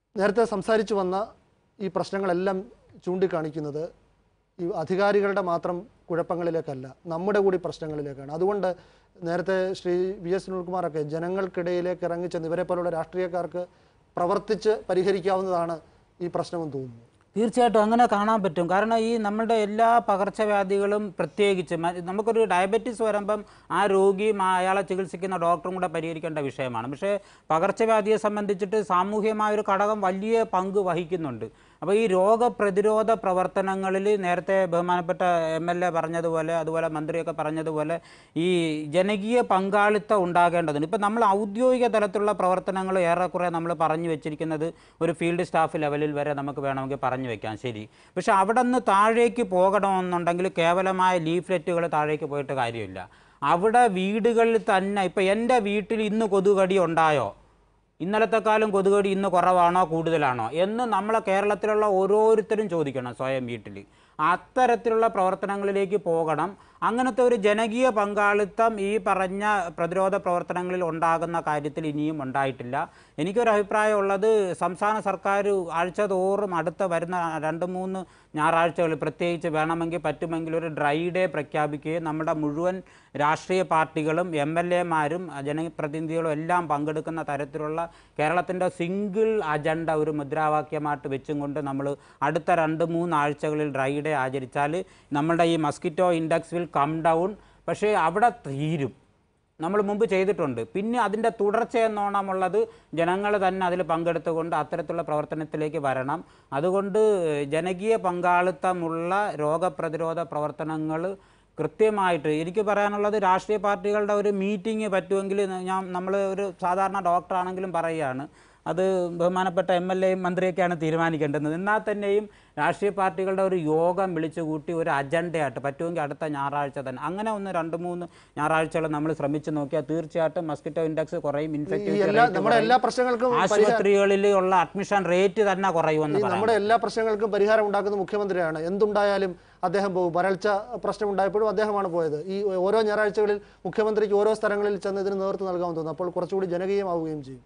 നേരത്തെ സംസാരിച്ചു വന്ന ഈ പ്രശ്നങ്ങളെല്ലാം ചൂണ്ടിക്കാണിക്കുന്നത് ഈ അധികാരികളുടെ മാത്രം കുഴപ്പങ്ങളിലേക്കല്ല നമ്മുടെ കൂടി പ്രശ്നങ്ങളിലേക്കാണ് അതുകൊണ്ട് നേരത്തെ ശ്രീ വി എസ് സുനിൽകുമാറൊക്കെ ജനങ്ങൾക്കിടയിലേക്ക് ഇറങ്ങിച്ചെന്ന് ഇവരെ പോലുള്ള രാഷ്ട്രീയക്കാർക്ക് പ്രവർത്തിച്ച് പരിഹരിക്കാവുന്നതാണ് ഈ പ്രശ്നമെന്ന് തോന്നുന്നു തീർച്ചയായിട്ടും അങ്ങനെ കാണാൻ പറ്റും കാരണം ഈ നമ്മളുടെ എല്ലാ പകർച്ചവ്യാധികളും പ്രത്യേകിച്ച് മ- നമുക്കൊരു ഡയബറ്റീസ് വരുമ്പം ആ രോഗിയും ആ അയാളെ ചികിത്സിക്കുന്ന ഡോക്ടറും കൂടെ പരിഹരിക്കേണ്ട വിഷയമാണ് പക്ഷേ പകർച്ചവ്യാധിയെ സംബന്ധിച്ചിട്ട് സാമൂഹ്യമായ ഒരു ഘടകം വലിയ പങ്ക് വഹിക്കുന്നുണ്ട് അപ്പോൾ ഈ രോഗപ്രതിരോധ പ്രവർത്തനങ്ങളിൽ നേരത്തെ ബഹുമാനപ്പെട്ട എം എൽ എ പറഞ്ഞതുപോലെ അതുപോലെ മന്ത്രിയൊക്കെ പറഞ്ഞതുപോലെ ഈ ജനകീയ പങ്കാളിത്തം ഉണ്ടാകേണ്ടതുണ്ട് ഇപ്പം നമ്മൾ ഔദ്യോഗിക തലത്തിലുള്ള പ്രവർത്തനങ്ങൾ ഏറെക്കുറെ നമ്മൾ പറഞ്ഞു വെച്ചിരിക്കുന്നത് ഒരു ഫീൽഡ് സ്റ്റാഫ് ലെവലിൽ വരെ നമുക്ക് വേണമെങ്കിൽ പറഞ്ഞു വെക്കാം ശരി പക്ഷെ അവിടെ നിന്ന് താഴേക്ക് പോകണമെന്നുണ്ടെങ്കിൽ കേവലമായ ലീഫ്ലെറ്റുകൾ താഴേക്ക് പോയിട്ട് കാര്യമില്ല അവിടെ വീടുകളിൽ തന്നെ ഇപ്പം എൻ്റെ വീട്ടിൽ ഇന്ന് കൊതുകടി ഉണ്ടായോ ഇന്നലത്തെക്കാളും കൊതുകടി ഇന്ന് കുറവാണോ കൂടുതലാണോ എന്ന് നമ്മളെ കേരളത്തിലുള്ള ഓരോരുത്തരും ചോദിക്കണം സ്വയം വീട്ടിൽ അത്തരത്തിലുള്ള പ്രവർത്തനങ്ങളിലേക്ക് പോകണം അങ്ങനത്തെ ഒരു ജനകീയ പങ്കാളിത്തം ഈ പറഞ്ഞ പ്രതിരോധ പ്രവർത്തനങ്ങളിൽ ഉണ്ടാകുന്ന കാര്യത്തിൽ ഇനിയും ഉണ്ടായിട്ടില്ല എനിക്കൊരു അഭിപ്രായമുള്ളത് സംസ്ഥാന സർക്കാർ ആഴ്ച തോറും അടുത്ത വരുന്ന രണ്ട് മൂന്ന് ഞായറാഴ്ചകളിൽ പ്രത്യേകിച്ച് വേണമെങ്കിൽ പറ്റുമെങ്കിൽ ഒരു ഡ്രൈ ഡേ പ്രഖ്യാപിക്കുകയും നമ്മുടെ മുഴുവൻ രാഷ്ട്രീയ പാർട്ടികളും എം എൽ എമാരും ജനപ്രതിനിധികളും എല്ലാം പങ്കെടുക്കുന്ന തരത്തിലുള്ള കേരളത്തിൻ്റെ സിംഗിൾ അജണ്ട ഒരു മുദ്രാവാക്യമായിട്ട് വെച്ചും കൊണ്ട് നമ്മൾ അടുത്ത രണ്ട് മൂന്ന് ആഴ്ചകളിൽ ഡ്രൈ ഡേ ആചരിച്ചാൽ നമ്മളുടെ ഈ mosquito index will come down പക്ഷേ അവിടെ തീരും നമ്മൾ മുമ്പ് ചെയ്തിട്ടുണ്ട് പിന്നെ അതിൻ്റെ തുടർച്ചയെന്നോണമുള്ളത് ജനങ്ങൾ തന്നെ അതിൽ പങ്കെടുത്തുകൊണ്ട് അത്തരത്തിലുള്ള പ്രവർത്തനത്തിലേക്ക് വരണം അതുകൊണ്ട് ജനകീയ പങ്കാളിത്തമുള്ള രോഗപ്രതിരോധ പ്രവർത്തനങ്ങൾ കൃത്യമായിട്ട് എനിക്ക് പറയാനുള്ളത് രാഷ്ട്രീയ പാർട്ടികളുടെ ഒരു മീറ്റിംഗ് പറ്റുമെങ്കിൽ ഞാൻ നമ്മൾ ഒരു സാധാരണ ഡോക്ടറാണെങ്കിലും പറയുകയാണ് അത് ബഹുമാനപ്പെട്ട എം എൽ എയും മന്ത്രിയൊക്കെയാണ് തീരുമാനിക്കേണ്ടത് എന്നാൽ തന്നെയും രാഷ്ട്രീയ പാർട്ടികളുടെ ഒരു യോഗം വിളിച്ചു കൂട്ടി ഒരു അജണ്ടയായിട്ട് പറ്റുമെങ്കിൽ അടുത്ത ഞായറാഴ്ച തന്നെ അങ്ങനെ ഒന്ന് രണ്ട് മൂന്ന് ഞായറാഴ്ചകൾ നമ്മൾ ശ്രമിച്ചു നോക്കിയാൽ തീർച്ചയായിട്ടും മസ്കിറ്റോ ഇൻഡെക്സ് കുറയും ഈ ഇൻഫെക്റ്റീവ് എല്ലാ നമ്മുടെ എല്ലാ പ്രശ്നങ്ങൾക്കും പരിഹാരം ആശുപത്രികളിൽ ഉള്ള അഡ്മിഷൻ റേറ്റ് തന്നെ കുറയുമെന്ന് ഈ പറയാം നമ്മുടെ എല്ലാ പ്രശ്നങ്ങൾക്കും പരിഹാരം ഉണ്ടാക്കുന്ന മുഖ്യമന്ത്രിയാണ് എന്തുണ്ടായാലും അദ്ദേഹം പോകും വരൾച്ച പ്രശ്നം ഉണ്ടായപ്പോഴും അദ്ദേഹമാണ് പോയത് ഈ ഓരോ ഞായറാഴ്ചകളിൽ മുഖ്യമന്ത്രിക്ക് ഓരോ സ്ഥലങ്ങളിൽ ചെന്ന് ഇതിന് നേതൃത്വം നൽകാൻ തോന്നുന്നു അപ്പോൾ കുറച്ചുകൂടി ജനകീയമാവുകയും ചെയ്യും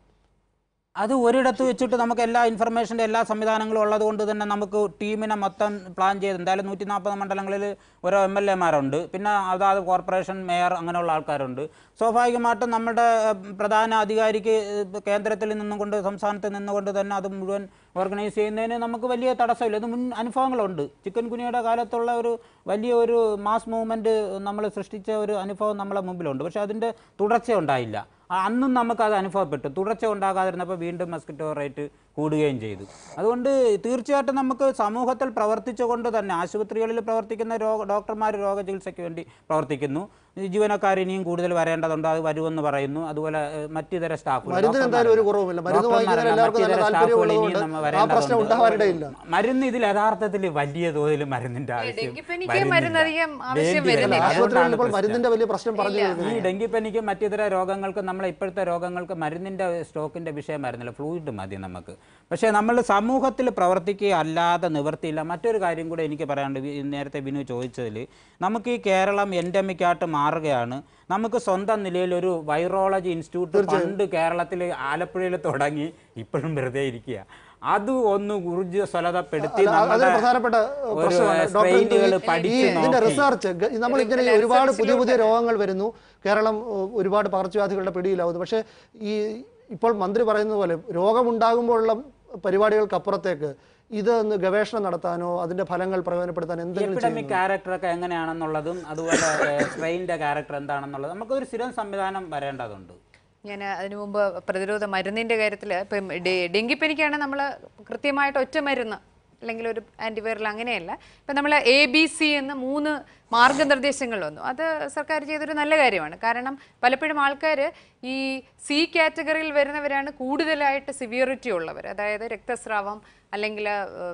അത് ഒരിടത്ത് വെച്ചിട്ട് നമുക്ക് എല്ലാ ഇൻഫർമേഷൻ്റെ എല്ലാ സംവിധാനങ്ങളും ഉള്ളത് കൊണ്ട് തന്നെ നമുക്ക് ടീമിനെ മൊത്തം പ്ലാൻ ചെയ്ത് എന്തായാലും നൂറ്റി നാൽപ്പത് മണ്ഡലങ്ങളിൽ ഓരോ എം എൽ എമാരുണ്ട് പിന്നെ അതാത് കോർപ്പറേഷൻ മേയർ അങ്ങനെയുള്ള ആൾക്കാരുണ്ട് സ്വാഭാവികമായിട്ടും നമ്മുടെ ഏഹ്, പ്രധാന അധികാരിക്ക് ഏഹ്, കേന്ദ്രത്തിൽ നിന്നും കൊണ്ട് സംസ്ഥാനത്ത് നിന്നുകൊണ്ട് തന്നെ അത് മുഴുവൻ ഓർഗനൈസ് ചെയ്യുന്നതിന് നമുക്ക് വലിയ തടസ്സമില്ല ഇത് മുൻ അനുഭവങ്ങളുണ്ട് ചിക്കൻ കുനിയുടെ കാലത്തുള്ള ഒരു വലിയ ഒരു മാസ് മൂവ്മെൻറ്റ് നമ്മൾ സൃഷ്ടിച്ച ഒരു അനുഭവം നമ്മളെ മുമ്പിലുണ്ട് പക്ഷേ അതിൻ്റെ തുടർച്ച ഉണ്ടായില്ല ആ, അന്നും നമുക്കത് അനുഭവപ്പെട്ടു തുടർച്ച ഉണ്ടാകാതിരുന്നപ്പോൾ വീണ്ടും മസ്കിറ്റോ റേറ്റ് കൂടുകയും ചെയ്തു അതുകൊണ്ട് തീർച്ചയായിട്ടും നമുക്ക് സമൂഹത്തിൽ പ്രവർത്തിച്ചുകൊണ്ട് തന്നെ ആശുപത്രികളിൽ പ്രവർത്തിക്കുന്ന രോഗ ഡോക്ടർമാർ രോഗചികിത്സയ്ക്ക് വേണ്ടി പ്രവർത്തിക്കുന്നു ഈ ജീവനക്കാർ ഇനിയും കൂടുതൽ വരേണ്ടതുണ്ട് അത് വരുമെന്ന് പറയുന്നു അതുപോലെ ഏഹ്, മറ്റിതര സ്റ്റാഫ് മരുന്നിന് എന്തായാലും ഒരു കുറവുമില്ല മരുന്ന് വാങ്ങിക്കാൻ എല്ലാവർക്കും നല്ല താല്പര്യമുള്ളതുകൊണ്ട് ആ പ്രശ്നം ഉണ്ടാവാനിടയില്ല മരുന്ന് ഇതിൽ യഥാർത്ഥത്തിൽ വലിയ തോതിൽ മരുന്നിന്റെ ആവശ്യം ഡെങ്കിപ്പനിക്ക് മരുന്ന് അധികം ആവശ്യം വേണ്ടി വരുന്നില്ല. വരില്ല. ആശുപത്രികളിൽ അതുകൊണ്ടാണ് ഇപ്പോൾ പ്രശ്നം. മരുന്നിന്റെ വലിയ പ്രശ്നം പറഞ്ഞു വരുന്നത് ഈ ഡെങ്കിപ്പനിക്കും മറ്റിതര രോഗങ്ങൾക്കും നമ്മളെ ഇപ്പോഴത്തെ രോഗങ്ങൾക്ക് മരുന്നിൻ്റെ സ്റ്റോക്കിൻ്റെ വിഷയമായിരുന്നില്ല ഫ്ലൂയിഡ് മതി നമുക്ക് പക്ഷേ നമ്മൾ സമൂഹത്തിൽ പ്രവർത്തിക്കുക അല്ലാതെ നിവർത്തിയില്ല മറ്റൊരു കാര്യം കൂടെ എനിക്ക് പറയാനുണ്ട് വി- നേരത്തെ വിനു ചോദിച്ചതിൽ നമുക്ക് ഈ കേരളം എൻഡമിക്കായിട്ട് മാറുകയാണ് നമുക്ക് സ്വന്തം നിലയിൽ ഒരു വൈറോളജി ഇൻസ്റ്റിറ്റ്യൂട്ട് പണ്ട് കേരളത്തിൽ ആലപ്പുഴയിൽ തുടങ്ങി ഇപ്പോഴും വെറുതെ ഇരിക്കുക അത് ഒന്ന് ഊർജ്ജസ്വലതപ്പെടുത്തി അല്ല, അതൊരു നമ്മുടെ പ്രധാനപ്പെട്ട ഒരു പ്രശ്നമാണ് ഡോക്ടർ സ്ട്രെയിനുകൾ ഈ- ഈ പഠിച്ച് ഇതിന്റെ നോക്കി റിസർച്ച് നമ്മൾ ഇങ്ങനെ ഒരുപാട് പുതിയ പുതിയ രോഗങ്ങൾ വരുന്നു കേരളം ഏഹ്, ഒരുപാട് പകർച്ചവ്യാധികളുടെ പിടിയിലാവുന്നു പക്ഷേ ഈ ഇപ്പോൾ മന്ത്രി പറയുന്നത് പോലെ രോഗമുണ്ടാകുമ്പോഴുള്ള പരിപാടികൾക്കപ്പുറത്തേക്ക് ഇത് ഒന്ന് ഗവേഷണം നടത്താനോ അതിന്റെ ഫലങ്ങൾ പ്രയോജനപ്പെടുത്താൻ എന്തെങ്കിലും എപ്പിഡമിക് ക്യാരക്ടറൊക്കെ എങ്ങനെയാണെന്നുള്ളതും അതുപോലെ സ്ട്രെയിൻ്റെ ക്യാരക്ടർ എന്താണെന്നുള്ളത് നമുക്കൊരു സ്ഥിരം സംവിധാനം വരേണ്ടതുണ്ട് ഞാൻ അതിനു മുമ്പ് പ്രതിരോധ മരുന്നിന്റെ കാര്യത്തിൽ ഇപ്പം ഡെ- ഡെങ്കിപ്പനിക്കാണ് നമ്മൾ കൃത്യമായിട്ട് ഒറ്റ മരുന്ന് അല്ലെങ്കിൽ ഒരു ആന്റിവൈറൽ അങ്ങനെയല്ല ഇപ്പം നമ്മൾ എ ബി സി എന്ന മൂന്ന് മാർഗനിർദ്ദേശങ്ങൾ വന്നു അത് സർക്കാർ ചെയ്തൊരു നല്ല കാര്യമാണ് കാരണം പലപ്പോഴും ആൾക്കാർ ഈ സി കാറ്റഗറിയിൽ വരുന്നവരാണ് കൂടുതലായിട്ട് സിവിയറിറ്റി ഉള്ളവർ അതായത് രക്തസ്രാവം അല്ലെങ്കിൽ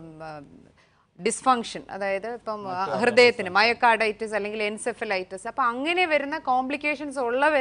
ഡിസ്ഫങ്ഷൻ അതായത് ഇപ്പം ആ, ഹൃദയത്തിന് മയോകാർഡൈറ്റിസ് അല്ലെങ്കിൽ എൻസെഫലൈറ്റിസ് അപ്പം അങ്ങനെ വരുന്ന കോംപ്ലിക്കേഷൻസ് ഉള്ളവരെ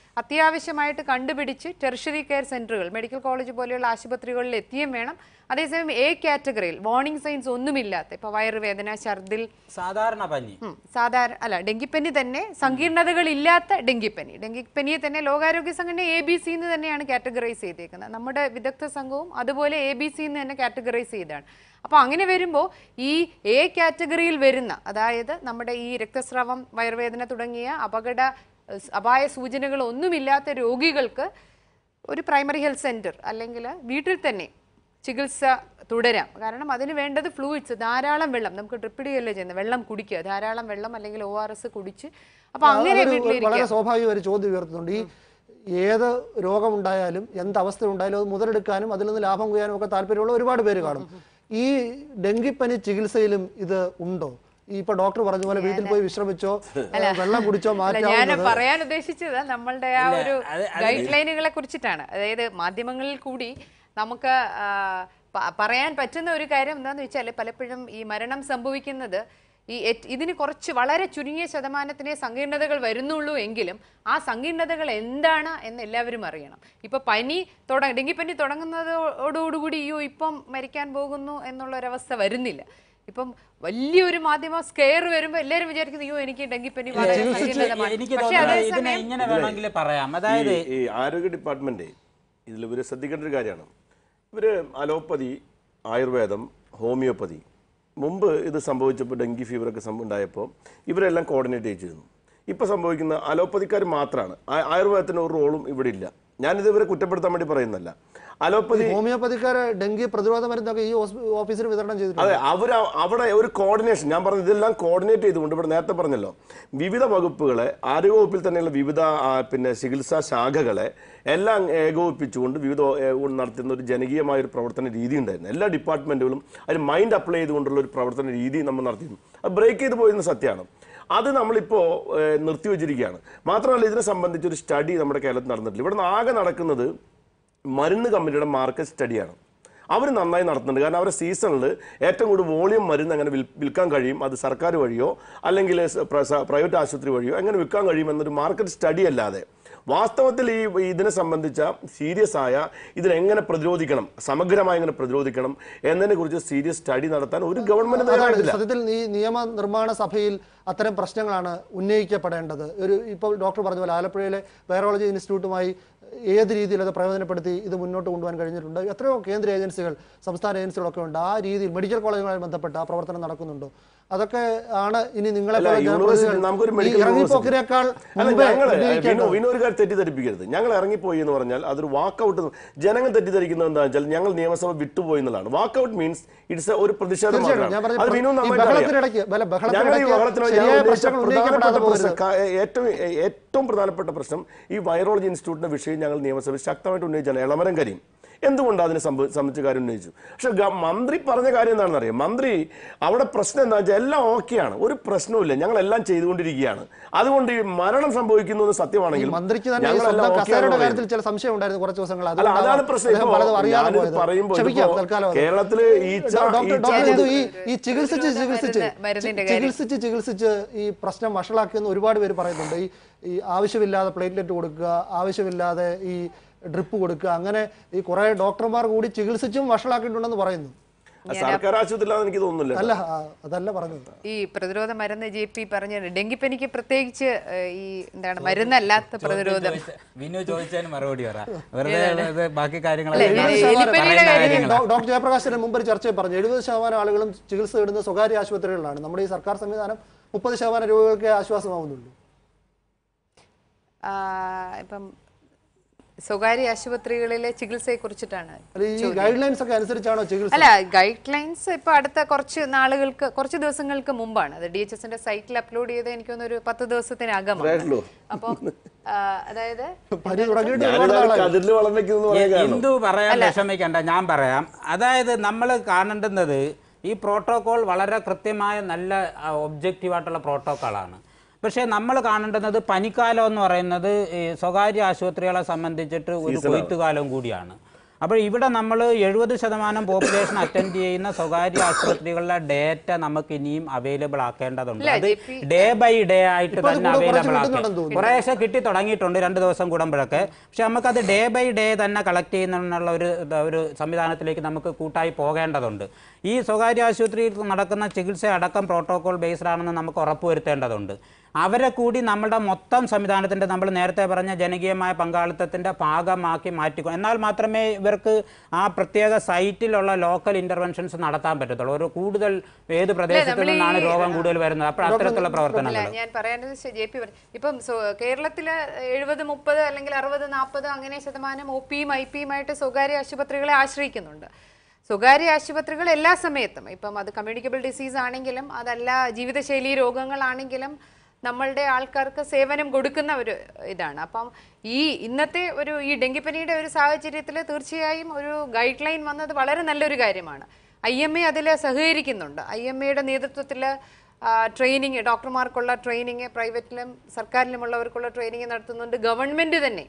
അത്യാവശ്യമായിട്ട് കണ്ടുപിടിച്ച് ടെർഷറി കെയർ സെന്ററുകൾ മെഡിക്കൽ കോളേജ് പോലെയുള്ള ആശുപത്രികളിൽ എത്തിയും വേണം അതേസമയം എ കാറ്റഗറിയിൽ വാർണിംഗ് സൈൻസ് ഒന്നുമില്ലാത്ത ഇപ്പോൾ വയറുവേദന ഛർദിൽ സാധാരണ പനി ഉം, സാധാരണ അല്ല ഡെങ്കിപ്പനി തന്നെ സങ്കീർണതകളില്ലാത്ത ഡെങ്കിപ്പനി ഡെങ്കിപ്പനിയെ തന്നെ ലോകാരോഗ്യ സംഘടന എ ബി സി എന്ന് തന്നെയാണ് കാറ്റഗറൈസ് ചെയ്തേക്കുന്നത് നമ്മുടെ വിദഗ്ധ സംഘവും അതുപോലെ എ ബി സി എന്ന് തന്നെ കാറ്റഗറൈസ് ചെയ്താണ് അപ്പോൾ അങ്ങനെ വരുമ്പോൾ ഈ എ കാറ്റഗറിയിൽ വരുന്ന അതായത് നമ്മുടെ ഈ രക്തസ്രാവം വയറുവേദന തുടങ്ങിയ അപകട ഏഹ്, അപായ സൂചനകൾ ഒന്നുമില്ലാത്ത രോഗികൾക്ക് ഒരു പ്രൈമറി ഹെൽത്ത് സെൻറ്റർ അല്ലെങ്കിൽ വീട്ടിൽ തന്നെ ചികിത്സ തുടരാം കാരണം അതിന് വേണ്ടത് ഫ്ലൂയിഡ്സ് ധാരാളം വെള്ളം നമുക്ക് ഡ്രിപ്പ് ഇടുകയല്ലേ ചെയ്യുന്നത് വെള്ളം കുടിക്കുക ധാരാളം വെള്ളം അല്ലെങ്കിൽ ഒ ആർ എസ് കുടിച്ച് അപ്പൊ അങ്ങനെ അതൊരു വീട്ടിലിരിക്കുക വളരെ സ്വാഭാവിക ഒരു ചോദ്യം ഉയർത്തുന്നുണ്ട് ഈ ഏത് രോഗമുണ്ടായാലും എന്ത് അവസ്ഥ ഉണ്ടായാലും അത് മുതലെടുക്കാനും അതിൽ നിന്ന് ലാഭം കൊയ്യാനും ഒക്കെ താല്പര്യമുള്ള ഒരുപാട് പേര് കാണും ഈ ഡെങ്കിപ്പനി ചികിത്സയിലും ഇത് ഉണ്ടോ ഈ ഇപ്പൊ ഡോക്ടർ പറഞ്ഞ പോലെ വീട്ടിൽ പോയി വിശ്രമിച്ചോ വെള്ളം കുടിച്ചോ അല്ല ഞാൻ മാറ്റാവുന്നത് പറയാൻ ഉദ്ദേശിച്ചത് നമ്മളുടെ ആ ഒരു ഗൈഡ് ലൈനുകളെ കുറിച്ചിട്ടാണ് അതായത് മാധ്യമങ്ങളിൽ കൂടി നമുക്ക് ആ, പ- പറയാൻ പറ്റുന്ന ഒരു കാര്യം എന്താണെന്ന് വെച്ചാൽ പലപ്പോഴും ഈ മരണം സംഭവിക്കുന്നത് ഈ എറ്റ്- ഇതിന് കുറച്ച് വളരെ ചുരുങ്ങിയ ശതമാനത്തിനെ സങ്കീർണതകൾ വരുന്നുള്ളൂ എങ്കിലും ആ സങ്കീർണതകൾ എന്താണ് എന്ന് എല്ലാവരും അറിയണം ഇപ്പൊ പനി തുട ഡെങ്കിപ്പനി തുടങ്ങുന്നതോടുകൂടി അയ്യോ ഇപ്പം മരിക്കാൻ പോകുന്നു എന്നുള്ളൊരവസ്ഥ വരുന്നില്ല ഇപ്പം വലിയൊരു മാധ്യമ സ്കെയർ വരുമ്പോൾ എല്ലാവരും വിചാരിക്കുന്നത് അയ്യോ എനിക്ക് ഡെങ്കിപ്പനി വളരെ സങ്കീർണതമാണ്." എനിക്ക് പക്ഷേ തോന്നുന്നത് ഇതിനെ അതേസമയം ഇങ്ങനെ വേണമെങ്കിൽ പറയാം അതായത് ഈ- ഈ ആരോഗ്യ ഡിപ്പാർട്ട്മെന്റ് ഇതിൽ ഇവർ ശ്രദ്ധിക്കേണ്ട ഒരു കാര്യമാണ് ഇവര് അലോപ്പതി ആയുർവേദം ഹോമിയോപ്പതി മുമ്പ് ഇത് സംഭവിച്ചപ്പോൾ ഡെങ്കി ഫീവറൊക്കെ സംഭവം ഉണ്ടായപ്പോൾ ഇവരെല്ലാം കോർഡിനേറ്റ് ചെയ്തിരുന്നു ഇപ്പോൾ സംഭവിക്കുന്ന അലോപ്പതിക്കാർ മാത്രമാണ് ആ- ആയുർവേദത്തിന് ഒരു റോളും ഇവിടെ ഇല്ല ഞാനിത് ഇവരെ കുറ്റപ്പെടുത്താൻ വേണ്ടി പറയുന്നല്ല അലോപ്പതി ഹോമിയോപ്പതിക്കാര് ഡെങ്കി പ്രതിരോധ മരുന്നൊക്കെ ഈ ഹോസ്പി- ഓഫീസിൽ വിതരണം ചെയ്തിട്ടുണ്ട് അതെ അവർ അവിടെ ഒരു കോർഡിനേഷൻ ഞാൻ പറഞ്ഞത് ഇതെല്ലാം കോർഡിനേറ്റ് ചെയ്തുകൊണ്ട് ഇവിടെ നേരത്തെ പറഞ്ഞല്ലോ വിവിധ വകുപ്പുകളെ ആരോഗ്യവകുപ്പിൽ തന്നെയുള്ള വിവിധ ആ, പിന്നെ ചികിത്സാ ശാഖകളെ എല്ലാം ഏകോപിപ്പിച്ചുകൊണ്ട് വിവിധ ഏ, നടത്തുന്ന ഒരു ജനകീയമായ ഒരു പ്രവർത്തന രീതി ഉണ്ടായിരുന്നു എല്ലാ ഡിപ്പാർട്ട്മെന്റുകളും അതിന് മൈൻഡ് അപ്ലൈ ചെയ്തുകൊണ്ടുള്ള ഒരു പ്രവർത്തന രീതി നമ്മൾ നടത്തിയിരുന്നു അത് ബ്രേക്ക് ചെയ്ത് പോയിരുന്ന സത്യമാണ് അത് നമ്മളിപ്പോൾ നിർത്തിവെച്ചിരിക്കുകയാണ് മാത്രമല്ല ഇതിനെ സംബന്ധിച്ച് ഒരു സ്റ്റഡി നമ്മുടെ കേരളത്തിൽ നടന്നിട്ടില്ല ഇവിടെ നിന്ന് ആകെ നടക്കുന്നത് മരുന്ന് കമ്പനിയുടെ മാർക്കറ്റ് സ്റ്റഡിയാണ് അവർ നന്നായി നടത്തുന്നുണ്ട് കാരണം അവരുടെ സീസണിൽ ഏറ്റവും കൂടുതൽ വോളിയം മരുന്ന് അങ്ങനെ വിൽ- വിൽക്കാൻ കഴിയും അത് സർക്കാർ വഴിയോ അല്ലെങ്കിൽ സ- പ്ര- സ- പ്രൈവറ്റ് ആശുപത്രി വഴിയോ എങ്ങനെ വിൽക്കാൻ കഴിയും എന്നൊരു മാർക്കറ്റ് സ്റ്റഡി അല്ലാതെ വാസ്തവത്തിൽ ഈ ഇതിനെ സംബന്ധിച്ച സീരിയസ് ആയ ഇതിനെങ്ങനെ പ്രതിരോധിക്കണം സമഗ്രമായി എങ്ങനെ പ്രതിരോധിക്കണം എന്നതിനെ കുറിച്ച് സീരിയസ് സ്റ്റഡി നടത്താൻ ഒരു ഗവൺമെന്റ് അതാണ് തയ്യാറായിട്ടില്ല സത്യത്തിൽ ഈ നിയമ നിർമ്മാണ സഭയിൽ അത്തരം പ്രശ്നങ്ങളാണ് ഉന്നയിക്കപ്പെടേണ്ടത് ഒരു ഇപ്പോൾ ഡോക്ടർ പറഞ്ഞ പോലെ ആലപ്പുഴയിലെ വൈറോളജി ഇൻസ്റ്റിറ്റ്യൂട്ടുമായി ഏത് രീതിയിൽ അത് പ്രയോജനപ്പെടുത്തി ഇത് മുന്നോട്ട് കൊണ്ടുപോകാൻ കഴിഞ്ഞിട്ടുണ്ട് എത്രയോ കേന്ദ്ര ഏജൻസികൾ സംസ്ഥാന ഏജൻസികളൊക്കെ ഉണ്ട് ആ രീതിയിൽ മെഡിക്കൽ കോളേജുമായി ബന്ധപ്പെട്ട് ആ പ്രവർത്തനം നടക്കുന്നുണ്ടോ അതൊക്കെ ആണ് ഇനി നിങ്ങളെ അല്ല, പോലെ യൂണിവേഴ്സിറ്റി ജനപ്രതിനിധികൾ നമുക്കൊരു ഈ മെഡിക്കൽ ഇറങ്ങിപ്പോക്കിനേക്കാൾ അല്ല മുമ്പേ ഞങ്ങള് വിനു ഉന്നയിക്കേണ്ടത്. വിനു ഒരു കാര്യം തെറ്റിദ്ധരിപ്പിക്കരുത് ഞങ്ങൾ ഇറങ്ങിപ്പോയി എന്ന് പറഞ്ഞാൽ അതൊരു വാക്കൗട്ട് ജനങ്ങൾ തെറ്റിദ്ധരിക്കുന്നത് എന്താ വെച്ചാൽ ഞങ്ങൾ നിയമസഭ വിട്ടുപോയി എന്നുള്ളതാണ് വാക്കൗട്ട് മീൻസ് ഇറ്റ്സ് ഒരു പ്രതിഷേധം തീർച്ചയായിട്ടും ഞാൻ മാത്രമാണ്. അത് വിനു പറഞ്ഞ ഈ നന്നായിട്ട് അറിയാം. ബഹളത്തിനിടയ്ക്ക് ബല- ഞങ്ങൾ ഈ ബഹളത്തിനിടയ്ക്ക് ബഹളത്തിന് ഞാൻ ശരിയായ ഉന്നയിച്ച പ്രശ്നങ്ങൾ ഉന്നയിക്കപ്പെടാതെ പ്രധാനപ്പെട്ട പോകരുത് പ്രശ്നം ക- ഏറ്റവും ഏറ്റവും പ്രധാനപ്പെട്ട പ്രശ്നം ഈ വൈറോളജി ഇൻസ്റ്റിറ്റ്യൂട്ടിന്റെ വിഷയം ഞങ്ങൾ നിയമസഭയിൽ ശക്തമായിട്ട് ഉന്നയിച്ചാണ് എളമരം കരീം എന്തുകൊണ്ട് അതിനെ സംഭവ സംബന്ധിച്ച കാര്യം ഉന്നയിച്ചു പക്ഷെ ഗ- മന്ത്രി പറഞ്ഞ കാര്യം എന്താണെന്ന് അറിയാം മന്ത്രി അവിടെ പ്രശ്നം എന്താ വെച്ചാൽ എല്ലാം ഓക്കെയാണ് ഒരു പ്രശ്നവുമില്ല ഞങ്ങൾ എല്ലാം ചെയ്തുകൊണ്ടിരിക്കുകയാണ് അതുകൊണ്ട് ഈ മരണം സംഭവിക്കുന്നു എന്ന് സത്യമാണെങ്കിൽ മന്ത്രിക്ക് തന്നെ ഈ ഞങ്ങളെല്ലാം സ്വന്തം okay കസേരയുടെ ആണെന്ന് കാര്യത്തിൽ ചില സംശയം ഉണ്ടായിരുന്നു കുറച്ച് ദിവസങ്ങൾ അല്ല അതാണ് അതുകൊണ്ടാവാം പ്രശ്നം അദ്ദേഹം ഇപ്പോ പലതും അറിയാതെ ഞാനിത് പോയത് പറയുമ്പോൾ ക്ഷമിക്കാം ഇതിപ്പോ തൽക്കാലം അത്. കേരളത്തില് ഈച്ച ഡോക്ടർ ഈച്ച ഡോക്ടർ ഇത് ഇത് ഈ ഈ ചികിത്സിച്ച് ചികിത്സിച്ച് മരുന്ന് മരുന്നിന്റെ ചി- ചികിത്സിച്ച് ചികിത്സിച്ച് ഈ പ്രശ്നം വഷളാക്കിയെന്ന് ഒരുപാട് പേര് പറയുന്നുണ്ട് ഈ ഈ ആവശ്യമില്ലാതെ പ്ലേറ്റ്ലെറ്റ് കൊടുക്കുക ആവശ്യമില്ലാതെ ഈ ഡ്രിപ്പ് കൊടുക്കുക അങ്ങനെ ഈ കുറെ ഡോക്ടർമാർ കൂടി ചികിത്സിച്ചും വഷളാക്കിയിട്ടുണ്ടെന്ന് പറയുന്നു സർക്കാർ ആശുപത്രിയിലാണെന്ന് എനിക്ക് തോന്നുന്നില്ല അല്ല ആ, അതല്ല പറഞ്ഞത് ഈ പ്രതിരോധ മരുന്ന് ജെ പി പറഞ്ഞ ഡെങ്കിപ്പനിക്ക് പ്രത്യേകിച്ച് ഏഹ്, ഈ എന്താണ് മരുന്നല്ലാത്ത പ്രതിരോധം വിനു ചോദിച്ചതിന് മറുപടി പറ വെറുതെ ഇത് ബാക്കി കാര്യങ്ങൾ അല്ല, ഞാൻ ഈ എലിപ്പനിയുടെ പറയുന്ന കാര്യം കാര്യങ്ങളാ. ഡോ- ഡോക്ടർ ജയപ്രകാശിന് മുമ്പ് ഒരു ചർച്ചയിൽ പറഞ്ഞു എഴുപത് ശതമാനം ആളുകളും ചികിത്സ തേടുന്ന സ്വകാര്യ ആശുപത്രികളിലാണ് നമ്മുടെ ഈ സർക്കാർ സംവിധാനം മുപ്പത് ശതമാനം രോഗികൾക്ക് ആശ്വാസമാവുന്നുള്ളൂ ആ, ഇപ്പം സ്വകാര്യ ആശുപത്രികളിലെ ചികിത്സയെ കുറിച്ചിട്ടാണ് അല്ല ഈ ഗൈഡ് ലൈൻസ് ഒക്കെ അനുസരിച്ചാണോ ചികിത്സ അല്ല ഗൈഡ് ലൈൻസ് ഇപ്പൊ അടുത്ത കുറച്ച് നാളുകൾക്ക് കുറച്ച് ദിവസങ്ങൾക്ക് മുമ്പാണ് അത് ഡി എച്ച് എസിന്റെ സൈറ്റിൽ അപ്ലോഡ് ചെയ്ത് എനിക്ക് തോന്നുന്നു ഒരു പത്ത് ദിവസത്തിനകമാണ് അത്രേ അപ്പം ആ, അതായത് പനി തുടങ്ങിയിട്ട് ഒരുപാട് ഞാനിതാണ് നാളായി. കതിരിൽ വളം വെക്കുന്നു പറയാൻ കാരണം ഹിന്ദു പറയാൻ വിഷമിക്കണ്ട ഞാൻ പറയാം അതായത് നമ്മൾ കാണേണ്ടുന്നത് ഈ പ്രോട്ടോകോൾ വളരെ കൃത്യമായ നല്ല ഒബ്ജക്റ്റീവായിട്ടുള്ള പ്രോട്ടോക്കോളാണ് പക്ഷേ നമ്മൾ കാണേണ്ടുന്നത് പനിക്കാലം എന്ന് പറയുന്നത് ഈ സ്വകാര്യ ആശുപത്രികളെ സംബന്ധിച്ചിട്ട് ഒരു കൊയ്ത്തുകാലം കൂടിയാണ് അപ്പോൾ ഇവിടെ നമ്മൾ എഴുപത് ശതമാനം പോപ്പുലേഷൻ അറ്റൻഡ് ചെയ്യുന്ന സ്വകാര്യ ആശുപത്രികളിലെ ഡേറ്റ നമുക്ക് ഇനിയും അവൈലബിൾ ആക്കേണ്ടതുണ്ട് ഇല്ല, അത് J P- day by day ആയിട്ട് ഇപ്പോൾ അത് തന്നെ കൂടെ കുറച്ച് അവൈലബിൾ ആക്കി കിട്ടുന്നുണ്ടെന്ന് തോന്നുന്നു. കുറേശ്ശെ കിട്ടി തുടങ്ങിയിട്ടുണ്ട് രണ്ട് ദിവസം കൂടുമ്പോഴൊക്കെ പക്ഷെ നമുക്കത് ഡേ ബൈ ഡേ തന്നെ കളക്ട് ചെയ്യുന്നുള്ള ഒരു ഒരു സംവിധാനത്തിലേക്ക് നമുക്ക് കൂട്ടായി പോകേണ്ടതുണ്ട് ഈ സ്വകാര്യ ആശുപത്രിയിൽ നടക്കുന്ന ചികിത്സ അടക്കം പ്രോട്ടോകോൾ ബേസ്ഡ് ആണെന്ന് നമുക്ക് ഉറപ്പുവരുത്തേണ്ടതുണ്ട് അവരെ കൂടി നമ്മുടെ മൊത്തം സംവിധാനത്തിൻ്റെ നമ്മൾ നേരത്തെ പറഞ്ഞ ജനകീയമായ പങ്കാളിത്തത്തിൻ്റെ ഭാഗമാക്കി മാറ്റിക്കോ എന്നാൽ മാത്രമേ ഇവർക്ക് ആ പ്രത്യേക സൈറ്റിലുള്ള ലോക്കൽ ഇൻ്റർവെൻഷൻസ് നടത്താൻ പറ്റത്തുള്ളൂ ഒരു കൂടുതൽ ഏത് പ്രദേശത്തു നമ്മളീ- നിന്നാണ് രോഗം കൂടുതൽ വരുന്നത് അപ്പോൾ അത്തരത്തിലുള്ള അല്ല പ്രവർത്തനങ്ങൾ ഞാൻ പറയാനത് ശ- ജെ പി പറഞ്ഞു ഇപ്പം സോ- കേരളത്തില് എഴുപത് മുപ്പത് അല്ലെങ്കിൽ അറുപത് നാൽപ്പത് അങ്ങനെ ശതമാനം ഒ പിയും ഐ പിയുമായിട്ട് സ്വകാര്യ ആശുപത്രികളെ ആശ്രയിക്കുന്നുണ്ട് സ്വകാര്യ ആശുപത്രികൾ എല്ലാ സമയത്തും ഇപ്പം അത് കമ്മ്യൂണിക്കബിൾ ഡിസീസ് ആണെങ്കിലും അതല്ല ജീവിതശൈലി രോഗങ്ങളാണെങ്കിലും നമ്മളുടെ ആൾക്കാർക്ക് സേവനം കൊടുക്കുന്ന ഒരു ഇതാണ് അപ്പം ഈ ഇന്നത്തെ ഒരു ഈ ഡെങ്കിപ്പനിയുടെ ഒരു സാഹചര്യത്തിൽ തീർച്ചയായും ഒരു ഗൈഡ് ലൈൻ വന്നത് വളരെ നല്ലൊരു കാര്യമാണ് ഐ എം എ അതിൽ സഹകരിക്കുന്നുണ്ട് ഐ എം എയുടെ നേതൃത്വത്തിൽ ട്രെയിനിങ് ഡോക്ടർമാർക്കുള്ള ട്രെയിനിങ് പ്രൈവറ്റിലും സർക്കാരിലുമുള്ളവർക്കുള്ള ട്രെയിനിങ് നടത്തുന്നുണ്ട് ഗവൺമെന്റ് തന്നെ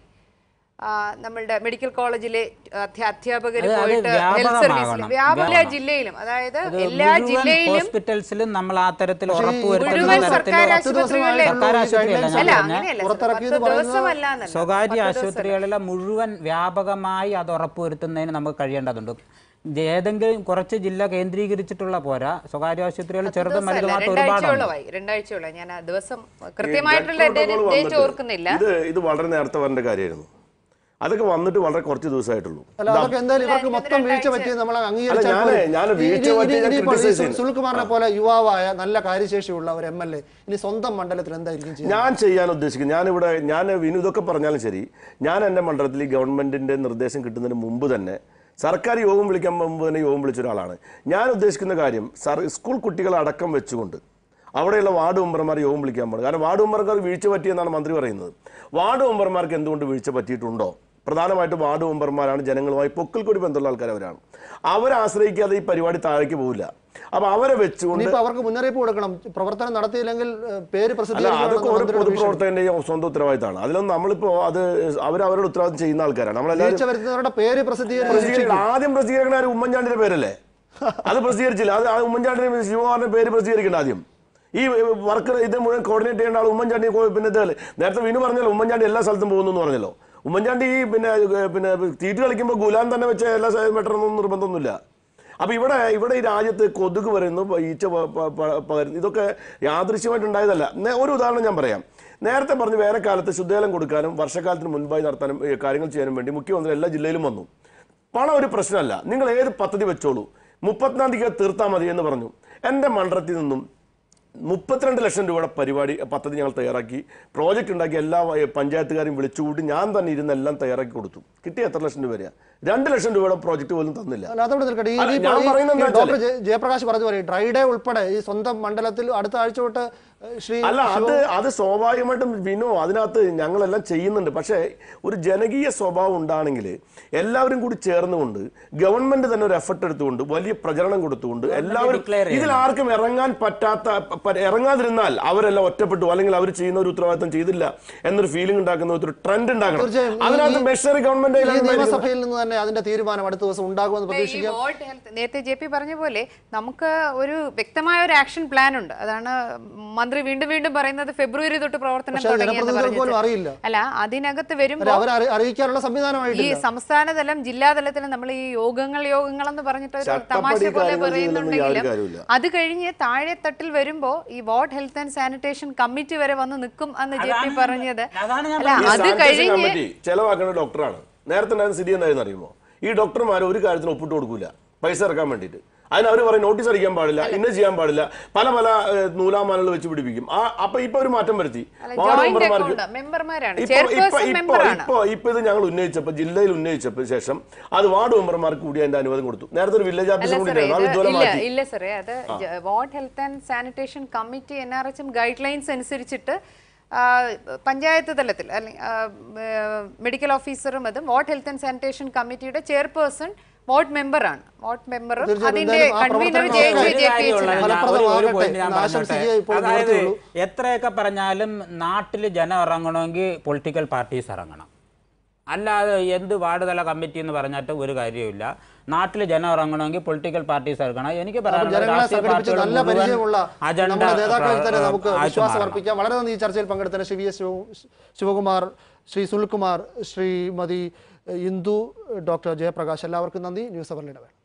ആ, നമ്മളുടെ മെഡിക്കൽ കോളേജിലെ അധ്യാ- അധ്യാപകർ അത് അത് പോയിട്ട് ഹെൽത്ത് സർവീസിൽ വ്യാപകമാകണം. വ്യാപക വ്യാപകം. ജില്ലയിലും അതായത് അത് എല്ലാ മുഴുവൻ ജില്ലയിലും ഹോസ്പിറ്റൽസിലും നമ്മൾ ആ തരത്തിൽ പക്ഷേ ഈ ഉറപ്പുവരുത്തുന്ന മുഴുവൻ തരത്തിൽ സർക്കാർ പത്ത് ആശുപത്രികളിലെ ദിവസമായിട്ടുള്ള സർക്കാർ ഈ ആശുപത്രിയല്ല guidelines ഞാൻ അല്ല പറഞ്ഞ അങ്ങനെയല്ല പുറത്തിറക്കിയത് പത്ത് പറയുന്നത് ദിവസമല്ല എന്നല്ല. സ്വകാര്യ പത്ത് ദിവസം. ആശുപത്രികളിലെ മുഴുവൻ വ്യാപകമായി അത് ഉറപ്പുവരുത്തുന്നതിന് നമുക്ക് കഴിയേണ്ടതുണ്ട് ഏതെങ്കിലും കുറച്ച് ജില്ല കേന്ദ്രീകരിച്ചിട്ടുള്ള പോരാ സ്വകാര്യ ആശുപത്രികൾ ചെറുതും ദിവസമല്ല, വലുതുമായിട്ട് ഒരുപാടുണ്ട് രണ്ടാഴ്ചയോളമായി രണ്ടാഴ്ചയോളമായി ഞാൻ ആ ദിവസം കൃത്യമായിട്ടുള്ള ഈ ഡെത്ത് പ്രോട്ടോകോൾ ഡേറ്റ് വന്നിട്ട് ഓർക്കുന്നില്ല ഇത് ഇത് വളരെ നേരത്തെ വരേണ്ട കാര്യമായിരുന്നു അതൊക്കെ വന്നിട്ട് വളരെ കുറച്ച് ദിവസമായിട്ടുള്ളൂ അല്ല അതൊക്കെ എന്തായാലും ഇവർക്ക് അല്ല, മൊത്തം വീഴ്ച രണ്ടാഴ്ച- പറ്റി നമ്മൾ അല്ല, അംഗീകരിച്ചാൽ ഞാന് പോലും ഞാന് ഇനി- വീഴ്ച ഇനി- പറ്റി ഞാൻ ഇനിയിപ്പോൾ ഈ criticize ചെയ്യുന്നു. സുനിൽകുമാറിനെ പോലെ യുവാവായ നല്ല കാര്യശേഷിയുള്ള ഒരു എം എൽ എ ഇനി സ്വന്തം മണ്ഡലത്തിൽ എന്തായിരിക്കും ചെയ്യുന്നത് ഞാൻ ചെയ്യാൻ ഉദ്ദേശിക്കുന്നത് ഞാനിവിടെ ഞാൻ വിനു ഇതൊക്കെ പറഞ്ഞാലും ശരി ഞാൻ എൻ്റെ മണ്ഡലത്തിൽ ഈ ഗവൺമെന്റിന്റെ നിർദ്ദേശം കിട്ടുന്നതിന് മുമ്പ് തന്നെ സർക്കാർ യോഗം വിളിക്കാൻ മുമ്പ് തന്നെ യോഗം വിളിച്ച ഒരാളാണ് ഞാൻ ഉദ്ദേശിക്കുന്ന കാര്യം സർ സ്കൂൾ കുട്ടികളെ അടക്കം വെച്ചുകൊണ്ട് അവിടെയുള്ള വാർഡ് മെമ്പർമാർ യോഗം വിളിക്കാൻ പാടും കാരണം വാർഡ് മെമ്പർമാർക്ക് വീഴ്ച പറ്റിയെന്നാണ് മന്ത്രി പറയുന്നത് വാർഡ് മെമ്പർമാർക്ക് എന്തുകൊണ്ട് വീഴ്ച പറ്റിയിട്ടുണ്ടോ പ്രധാനമായിട്ടും വാർഡ് മെമ്പർമാരാണ് ജനങ്ങളുമായി പൊക്കിൽ കൂടി ബന്ധമുള്ള ആൾക്കാർ അവരാണ് അവരെ ആശ്രയിക്കാതെ ഈ പരിപാടി താഴേക്ക് പോകില്ല അപ്പൊ അവരെ വെച്ചുകൊണ്ട് ഇനിയിപ്പോൾ അവർക്ക് മുന്നറിയിപ്പ് കൊടുക്കണം പ്രവർത്തനം നടത്തിയില്ലെങ്കിൽ ഏഹ്, പേര് അല്ല അതൊക്കെ പ്രസിദ്ധീകരിക്കണം ഒരു പൊതുപ്രവർത്തകന്റെ സ്വന്തം ഉത്തരവാദിത്തമാണ് അതിലൊന്നും നമ്മളിപ്പോ അത് അവർ അവരുടെ ഉത്തരവാദിത്തം ചെയ്യുന്ന ആൾക്കാരാണ് നമ്മളെല്ലാവരും വീഴ്ച വരുത്തുന്നവരുടെ പേര് പ്രസിദ്ധീകരിച്ച് പ്രസിദ്ധീകരിക്കണം. ആദ്യം പ്രസിദ്ധീകരിക്കണ ആര് ഉമ്മൻചാണ്ടിയുടെ പേരല്ലേ അത് പ്രസിദ്ധീകരിച്ചില്ല അത് ആ ഉമ്മൻചാണ്ടിയുടെ ശിവകുമാറിന്റെ പേര് പ്രസിദ്ധീകരിക്കണ്ട ആദ്യം ഈ വർക്ക് ഇത് മുഴുവൻ കോർഡിനേറ്റ് ചെയ്യേണ്ട ആൾ ഉമ്മൻചാണ്ടി കോ- പിന്നെ ഇതല്ലേ നേരത്തെ വിനു പറഞ്ഞല്ലോ ഉമ്മൻചാണ്ടി എല്ലാ സ്ഥലത്തും പോകുന്നു എന്ന് പറഞ്ഞല്ലോ ഉമ്മൻചാണ്ടി ഈ പിന്നെ ഏർ, പിന്നെ തീറ്റ് കളിക്കുമ്പോൾ ഗുലാം തന്നെ വെച്ച എല്ലാ സ്ഥലത്തും വെട്ടണമെന്നൊന്നും നിർബന്ധമൊന്നുമില്ല അപ്പൊ ഇവിടെ ഇവിടെ ഈ രാജ്യത്ത് കൊതുക് വരുന്നു ഈച്ച പ- പ- പ- പകരുന്നു ഇതൊക്കെ യാദൃശ്യമായിട്ട് ഉണ്ടായതല്ല നേ- ഒരു ഉദാഹരണം ഞാൻ പറയാം നേരത്തെ പറഞ്ഞ് വേനൽക്കാലത്ത് ശുദ്ധജലം കൊടുക്കാനും വർഷക്കാലത്തിന് മുൻപായി നടത്താനും ഈ കാര്യങ്ങൾ ചെയ്യാനും വേണ്ടി മുഖ്യമന്ത്രി എല്ലാ ജില്ലയിലും വന്നു പണം ഒരു പ്രശ്നമല്ല നിങ്ങൾ ഏത് പദ്ധതി വെച്ചോളൂ മുപ്പത്തിനാം തീയതി തീർത്താൽ മതി എന്ന് പറഞ്ഞു എൻ്റെ മണ്ഡലത്തിൽ നിന്നും മുപ്പത്തിരണ്ട് ലക്ഷം രൂപയുടെ പരിപാടി പദ്ധതി ഞങ്ങൾ തയ്യാറാക്കി പ്രോജക്റ്റ് ഉണ്ടാക്കി എല്ലാ വ- പഞ്ചായത്തുകാരെയും വിളിച്ചുകൂട്ടി ഞാൻ തന്നെ ഇരുന്ന് എല്ലാം തയ്യാറാക്കി കൊടുത്തു കിട്ടിയ എത്ര ലക്ഷം രൂപയാണ് രണ്ട് ലക്ഷം രൂപയുടെ പ്രോജക്റ്റ് പോലും തന്നില്ല അല്ല അതോടെ നിൽക്കട്ടെ ഈ- അല്ല, ഈ ഞാൻ ഈ- പറയുന്നത് ഈ എന്താ ഡോക്ടർ ജയ- ജയപ്രകാശ് പറഞ്ഞ പോലെ ഡ്രൈ ഡേ ഉൾപ്പെടെ ഈ സ്വന്തം മണ്ഡലത്തിൽ അടുത്ത ആഴ്ച തൊട്ട് ഏഹ്, ശ്രീ അല്ല അത് ശിവ- അത് സ്വാഭാവികമായിട്ടും വിനോ അതിനകത്ത് ഞങ്ങളെല്ലാം ചെയ്യുന്നുണ്ട് പക്ഷേ ഒരു ജനകീയ സ്വഭാവം ഉണ്ടാണെങ്കിൽ എല്ലാവരും കൂടി ചേർന്നുകൊണ്ട് ഗവൺമെന്റ് തന്നെ ഒരു എഫർട്ട് എടുത്തുകൊണ്ട് വലിയ പ്രചരണം കൊടുത്തുകൊണ്ട് എല്ലാവരും declare ചെയ്യണം. ഇതിൽ ആർക്കും ഇറങ്ങാൻ പറ്റാത്ത പ- പ- ഇറങ്ങാതിരുന്നാൽ അവരെല്ലാം ഒറ്റപ്പെട്ടു അല്ലെങ്കിൽ അവർ ചെയ്യുന്ന ഒരു ഉത്തരവാദിത്തം ചെയ്തില്ല എന്നൊരു ഫീലിംഗ് ഉണ്ടാക്കുന്ന ഒരു ട്രെൻഡ് ഉണ്ടാക്കണം തീർച്ചയായും ഈ- അതിനകത്ത് മെഷർ ഈ ഗവൺമെന്റ് നിയമസഭയിൽ നിന്ന് തന്നെ അതിന്റെ തീരുമാനം അടുത്ത ദിവസം ഉണ്ടാകുമെന്ന് ഈ പ്രതീക്ഷിക്കാം വോട്ട് ഹെൽത്ത് നേരത്തെ ജെ പി പറഞ്ഞ പോലെ നമുക്ക് ഒരു വ്യക്തമായ ഒരു ആക്ഷൻ പ്ലാൻ ഉണ്ട് അതാണ് മന്ത്രി വീണ്ടും വീണ്ടും പറയുന്നത് ഫെബ്രുവരി തൊട്ട് പ്രവർത്തനം പക്ഷേ അത് തുടങ്ങിയെന്ന് ജനപ്രതിനിധികൾക്ക് പോലും പറഞ്ഞിട്ട് അറിയില്ല. അല്ല അതിനകത്ത് അല്ല, വരുമ്പോൾ അവരെ അറി- അറിയിക്കാനുള്ള ഈ സംവിധാനമായിട്ടില്ല സംസ്ഥാന തലം ജില്ലാ തലത്തിൽ നമ്മൾ ഈ യോഗങ്ങൾ യോഗങ്ങൾ എന്ന് പറഞ്ഞിട്ട് ഒരു ചട്ടപ്പടി തമാശ പോലെ കാര്യങ്ങൾ ചെയ്യുന്നതിലൊന്നും യാതൊരു പറയുന്നുണ്ടെങ്കിലും കാര്യവുമില്ല. അത് കഴിഞ്ഞ് താഴെ തട്ടിൽ വരുമ്പോ ഈ ward health and sanitation committee വരെ വന്ന് നിൽക്കും എന്ന് ജെ പി അതാണ് പറഞ്ഞത് അതാണ് ഞാൻ അല്ല ഈ അത് സാനിറ്റേഷൻ കഴിഞ്ഞ് കമ്മിറ്റി ചെലവാക്കുന്ന ഡോക്ടറാണ് നേരത്തെ ഉണ്ടായിരുന്ന സ്ഥിതി എന്തായിരുന്നു അറിയുമോ ഈ ഡോക്ടർമാർ ഒരു കാര്യത്തിന് ഒപ്പിട്ട് കൊടുക്കൂല പൈസ ഇറക്കാൻ വേണ്ടിയിട്ട് അതിന് അവർ പറയും നോട്ടീസ് അടിക്കാൻ പാടില്ല ഇന്ന ചെയ്യാൻ പാടില്ല പല പല ഏഹ്, നൂലാമാലകൾ വെച്ച് പിടിപ്പിക്കും ആ അപ്പൊ ഇപ്പൊ ഒരു മാറ്റം വരുത്തി അല്ല, വാർഡ് joint മെമ്പർമാർക്ക് account, മെമ്പർമാരാണ്. ഇപ്പൊ- ഇപ്പൊ- ചെയർപേഴ്സൺ ഇപ്പൊ- മെമ്പറാണ്. ഇപ്പൊ ഇപ്പൊ ഇത് ഞങ്ങൾ ഉന്നയിച്ചപ്പോൾ ജില്ലയിൽ ഉന്നയിച്ചപ്പോൾ ശേഷം അത് വാർഡ് മെമ്പർമാർക്ക് കൂടി അതിന്റെ അനുവാദം കൊടുത്തു നേരത്തെ ഒരു വില്ലേജ് അല്ല ഓഫീസർ കൂടി സാറേ ഉണ്ടായിരുന്നു. അത് ഇത് ഇതുപോലെ ഇല്ല മാറ്റി ഇല്ല സാറേ അത് ward health and sanitation committee N R H M guidelines അനുസരിച്ചിട്ട് ആ, പഞ്ചായത്ത് തലത്തിൽ അല്ലെങ്കിൽ മെഡിക്കൽ ഓഫീസറും അതും വാർഡ് ഹെൽത്ത് ആൻഡ് സാനിറ്റേഷൻ കമ്മിറ്റിയുടെ ചെയർപേഴ്സൺ വാർഡ് മെമ്പറാണ് വാർഡ് മെമ്പറും തീർച്ചയായും അതിന്റെ എന്തായാലും ആ കൺവീനർ പ്രവർത്തനം ജെ നടത്താൻ ജെ ഒരു ജെ പി കാര്യമുള്ളത് എച്ച് ഞാൻ ഒരു- ഒരു ഫലപ്രദമാകട്ടെ point ഞാൻ എന്ന് പറഞ്ഞോട്ടെ. ആശംസിക്കുകയേ ഇപ്പോൾ അതായത് നിവർത്തിയുള്ളൂ. എത്രയൊക്കെ പറഞ്ഞാലും നാട്ടിൽ ജനം ഇറങ്ങണമെങ്കിൽ പൊളിറ്റിക്കൽ പാർട്ടീസ് ഇറങ്ങണം അല്ലാതെ എന്ത് വാർഡ് തല കമ്മിറ്റി എന്ന് പറഞ്ഞിട്ട് ഒരു കാര്യമില്ല നാട്ടിൽ ജനം ഇറങ്ങണമെങ്കിൽ പൊളിറ്റിക്കൽ പാർട്ടീസ് ഇറങ്ങണം എനിക്ക് അപ്പോൾ പറയാനുള്ളത് ജനങ്ങളെ രാഷ്ട്രീയ സംഘടിപ്പിച്ച് പാർട്ടികൾ നല്ല മുഴുവൻ പരിചയമുള്ള അജണ്ട നമ്മുടെ നേതാക്കളിൽ തന്നെ പ്ര- നമുക്ക് ആയിട്ട് വിശ്വാസം മാറണം. അർപ്പിക്കാം വളരെ നന്ദി ഈ ചർച്ചയിൽ പങ്കെടുത്തതിന് Shri V S Siva- Sivakumar Shri Sunilkumar Shrimati Indu doctor Jayaprakash എല്ലാവർക്കും നന്ദി ന്യൂസ് അവറിൽ ഇടവേള